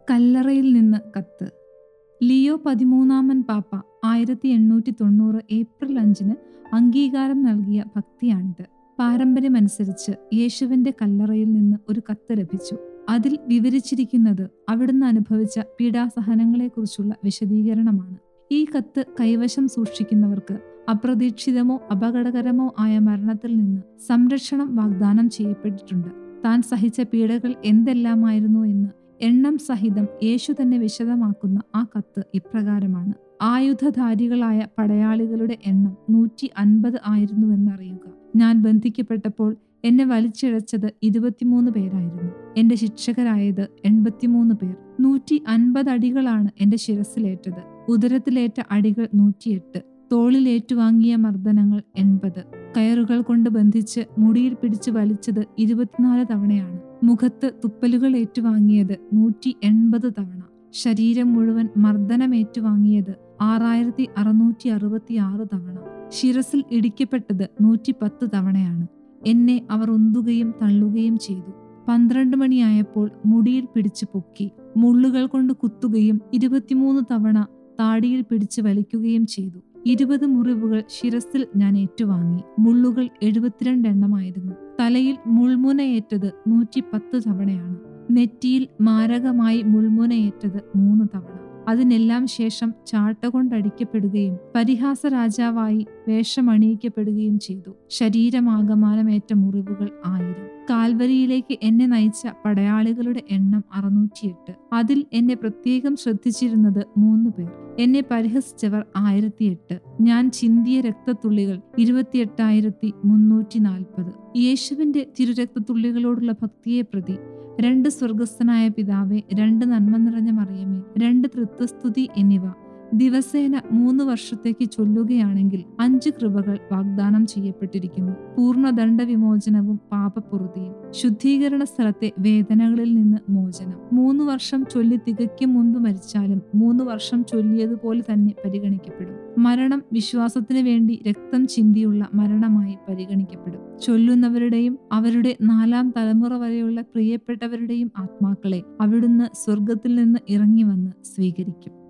കല്ലറയിൽ നിന്ന് കത്ത് ലിയോ പതിമൂന്നാമൻ പാപ്പ ആയിരത്തി എണ്ണൂറ്റി തൊണ്ണൂറ് ഏപ്രിൽ അഞ്ചിന് അംഗീകാരം നൽകിയ ഭക്തിയാണിത് പാരമ്പര്യമനുസരിച്ച് യേശുവിന്റെ കല്ലറയിൽ നിന്ന് ഒരു കത്ത് ലഭിച്ചു അതിൽ വിവരിച്ചിരിക്കുന്നത് അവിടുന്ന് അനുഭവിച്ച പീഡാസഹനങ്ങളെക്കുറിച്ചുള്ള വിശദീകരണമാണ് ഈ കത്ത് കൈവശം സൂക്ഷിക്കുന്നവർക്ക് അപ്രതീക്ഷിതമോ അപകടകരമോ ആയ മരണത്തിൽ നിന്ന് സംരക്ഷണം വാഗ്ദാനം ചെയ്യപ്പെട്ടിട്ടുണ്ട് താൻ സഹിച്ച പീഡകൾ എന്തെല്ലാമായിരുന്നു എന്ന് എണ്ണം സഹിതം യേശു തന്നെ വിശദമാക്കുന്ന ആ കത്ത് ഇപ്രകാരമാണ് ആയുധധാരികളായ പടയാളികളുടെ എണ്ണം നൂറ്റി അൻപത് ആയിരുന്നുവെന്നറിയുക ഞാൻ ബന്ധിക്കപ്പെട്ടപ്പോൾ എന്നെ വലിച്ചിഴച്ചത് ഇരുപത്തിമൂന്ന് പേരായിരുന്നു എന്റെ ശിക്ഷകരായത് എൺപത്തിമൂന്ന് പേർ നൂറ്റി അൻപത് അടികളാണ് എന്റെ ശിരസിലേറ്റത് ഉദരത്തിലേറ്റ അടികൾ നൂറ്റിയെട്ട് തോളിലേറ്റുവാങ്ങിയ മർദ്ദനങ്ങൾ എൺപത് കയറുകൾ കൊണ്ട് ബന്ധിച്ച് മുടിയിൽ പിടിച്ച് വലിച്ചത് ഇരുപത്തിനാല് തവണയാണ് മുഖത്ത് തുപ്പലുകൾ ഏറ്റുവാങ്ങിയത് നൂറ്റി എൺപത് തവണ ശരീരം മുഴുവൻ മർദ്ദനം ഏറ്റുവാങ്ങിയത് ആറായിരത്തി അറുന്നൂറ്റി അറുപത്തി ആറ് തവണ ശിരസിൽ ഇടിക്കപ്പെട്ടത് നൂറ്റി പത്ത് തവണയാണ് എന്നെ അവർ ഉന്തുകയും തള്ളുകയും ചെയ്തു പന്ത്രണ്ട് മണിയായപ്പോൾ മുടിയിൽ പിടിച്ചു പൊക്കി മുള്ളുകൾ കൊണ്ട് കുത്തുകയും ഇരുപത്തിമൂന്ന് തവണ താടിയിൽ പിടിച്ച് വലിക്കുകയും ചെയ്തു ഇരുപത് മുറിവുകൾ ശിരസിൽ ഞാൻ ഏറ്റുവാങ്ങി മുള്ളുകൾ എഴുപത്തിരണ്ട് എണ്ണമായിരുന്നു തലയിൽ മുൾമുനയേറ്റത് നൂറ്റി പത്ത് തവണയാണ് നെറ്റിയിൽ മാരകമായി മുൾമുനയേറ്റത് മൂന്ന് തവണ അതിനെല്ലാം ശേഷം ചാട്ട കൊണ്ടടിക്കപ്പെടുകയും പരിഹാസ രാജാവായി വേഷമണിയിക്കപ്പെടുകയും ചെയ്തു ശരീരമാകമാനമേറ്റ മുറിവുകൾ ആയിരം കാൽവരിയിലേക്ക് എന്നെ നയിച്ച പടയാളികളുടെ എണ്ണം അറുന്നൂറ്റിയെട്ട് അതിൽ എന്നെ പ്രത്യേകം ശ്രദ്ധിച്ചിരുന്നത് മൂന്ന് പേർ എന്നെ പരിഹസിച്ചവർ ആയിരത്തിയെട്ട് ഞാൻ ചിന്തിയ രക്തത്തുള്ളികൾ ഇരുപത്തിയെട്ടായിരത്തി മുന്നൂറ്റി നാൽപ്പത് യേശുവിന്റെ തിരുരക്തത്തുള്ളികളോടുള്ള ഭക്തിയെ പ്രതി രണ്ട് സ്വർഗസ്ഥനായ പിതാവെ രണ്ട് നന്മ നിറഞ്ഞ മറിയമേ രണ്ട് തൃത്വസ്തുതി എന്നിവ ദിവസേന മൂന്ന് വർഷത്തേക്ക് ചൊല്ലുകയാണെങ്കിൽ അഞ്ച് കൃപകൾ വാഗ്ദാനം ചെയ്യപ്പെട്ടിരിക്കുന്നു പൂർണ്ണദണ്ഡ വിമോചനവും പാപപ്പുറതിയും ശുദ്ധീകരണ സ്ഥലത്തെ വേദനകളിൽ നിന്ന് മോചനം മൂന്ന് വർഷം ചൊല്ലി തികയ്ക്കും മുൻപ് മരിച്ചാലും മൂന്ന് വർഷം ചൊല്ലിയതുപോലെ തന്നെ പരിഗണിക്കപ്പെടും മരണം വിശ്വാസത്തിന് വേണ്ടി രക്തം ചിന്തിയുള്ള മരണമായി പരിഗണിക്കപ്പെടും ചൊല്ലുന്നവരുടെയും അവരുടെ നാലാം തലമുറ വരെയുള്ള പ്രിയപ്പെട്ടവരുടെയും ആത്മാക്കളെ അവിടുന്ന് സ്വർഗത്തിൽ നിന്ന് ഇറങ്ങി വന്ന് സ്വീകരിക്കും